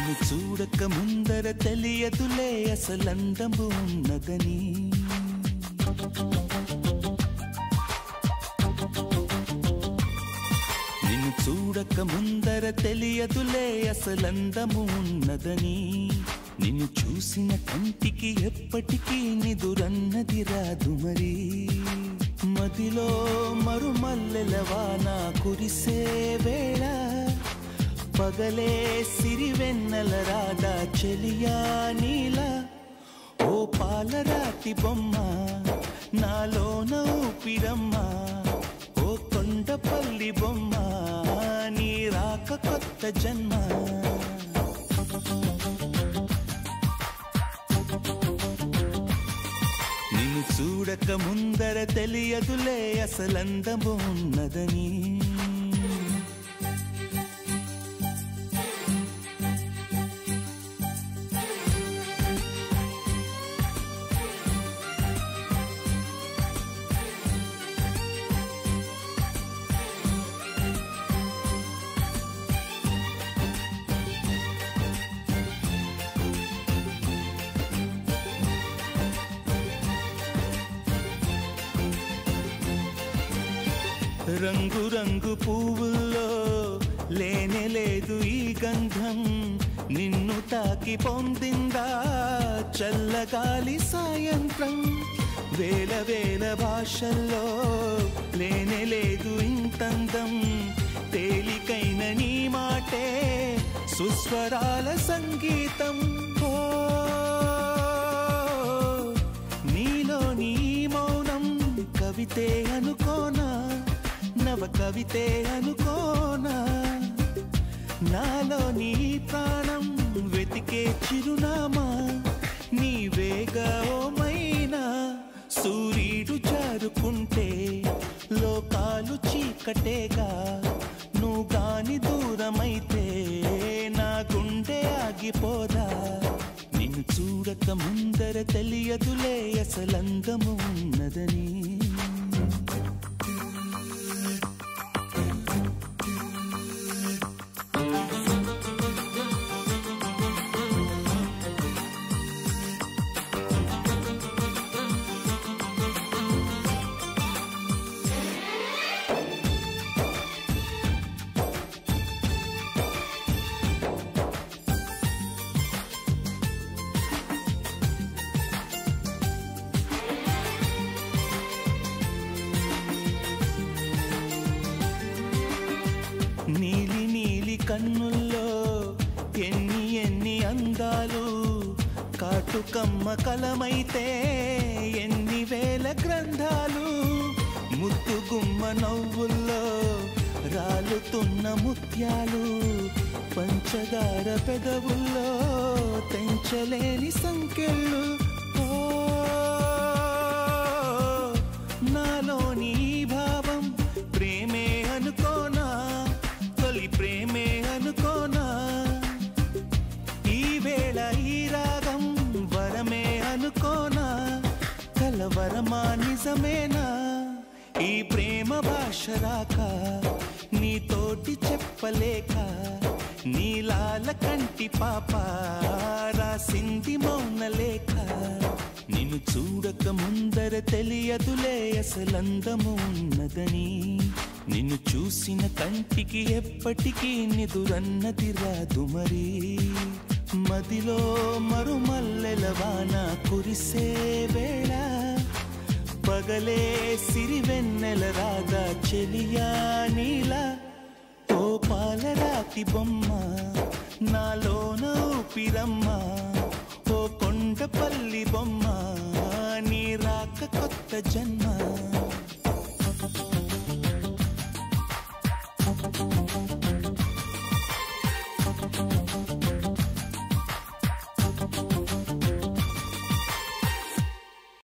నిన్ను చూడక ముందర తెలియదులే అసలందము ఉన్నదని నిన్ను చూడక ముందర తెలియదులే అసలందము ఉన్నదని నిన్ను చూసిన కంటికి ఎప్పటికీ నిదురన్నది రాదు మరి మదిలో మరుమల్లెల వాన కురిసే వేళ పగలే సిరివెన్నెల రాదా చెలియా నీలా ఓ పాలరాతి బొమ్మ నాలోన ఊపిరమ్మ ఓ కొండపల్లి బొమ్మ నీ రాక కొత్త జన్మ నిన్ను చూడక ముందర తెలియదులే అసలందము ఉన్నదని రంగు రంగు పువ్వుల్లో లేనే లేదు ఈ గంధం నిన్ను తాకి పొందిందా చల్లగాలి సాయంత్రం వేల వేల భాషల్లో లేనే లేదు ఇంతందం తేలికైన నీ మాటే సుస్వరాల సంగీతం ఓ నీలో నీ మౌనం కవితే అనుకోనా నవ కవితే అనుకోనా నాలో నీ ప్రాణం వెతికే చిరునామా నీవేగా ఓమైనా సూర్యుడు జారుకుంటే లోకాలు చీకటేగా నువ్వు గాని దూరమైతే నా గుండె ఆగిపోదా నిన్ను చూడక ముందర తెలియదులే అసలందము ఉన్నదని నీలి నీలి కన్నుల్లో ఎన్ని ఎన్ని అందాలు కాటుకమ్మ కలమైతే ఎన్ని వేల గ్రంథాలు ముద్దు గుమ్మ నవ్వుల్లో రాలుతున్న ముత్యాలు పంచదార పెదవుల్లో తెంచలేని సంఖ్యలు ఓ నాలోని ఈ భావం ప్రేమే అనుకోనా తొలి ప్రేమే అనుకోనా ఈ వేళ ఈ రాగం వరమే అనుకోనా కలవరమా నిజమేనా ఈ ప్రేమ భాష రాక నీతోటి చెప్పలేక నీలాల కంటి పాప రాసింది మౌనలేఖ నిన్ను చూడక ముందర తెలియదులే అసలందము ఉన్నదని నిన్ను చూసిన కంటికి ఎప్పటికీ నిదురన్నది రాదు మరి మదిలో మరుమల్లెల వాన కురిసే వేళ పగలే సిరివెన్నెల రాగా చెలియా నీలా ఓ పాలరాతి బొమ్మ నాలోన ఊపిరమ్మ ఓ కొండపల్లి బొమ్మ నీ రాక కొత్త జన్మ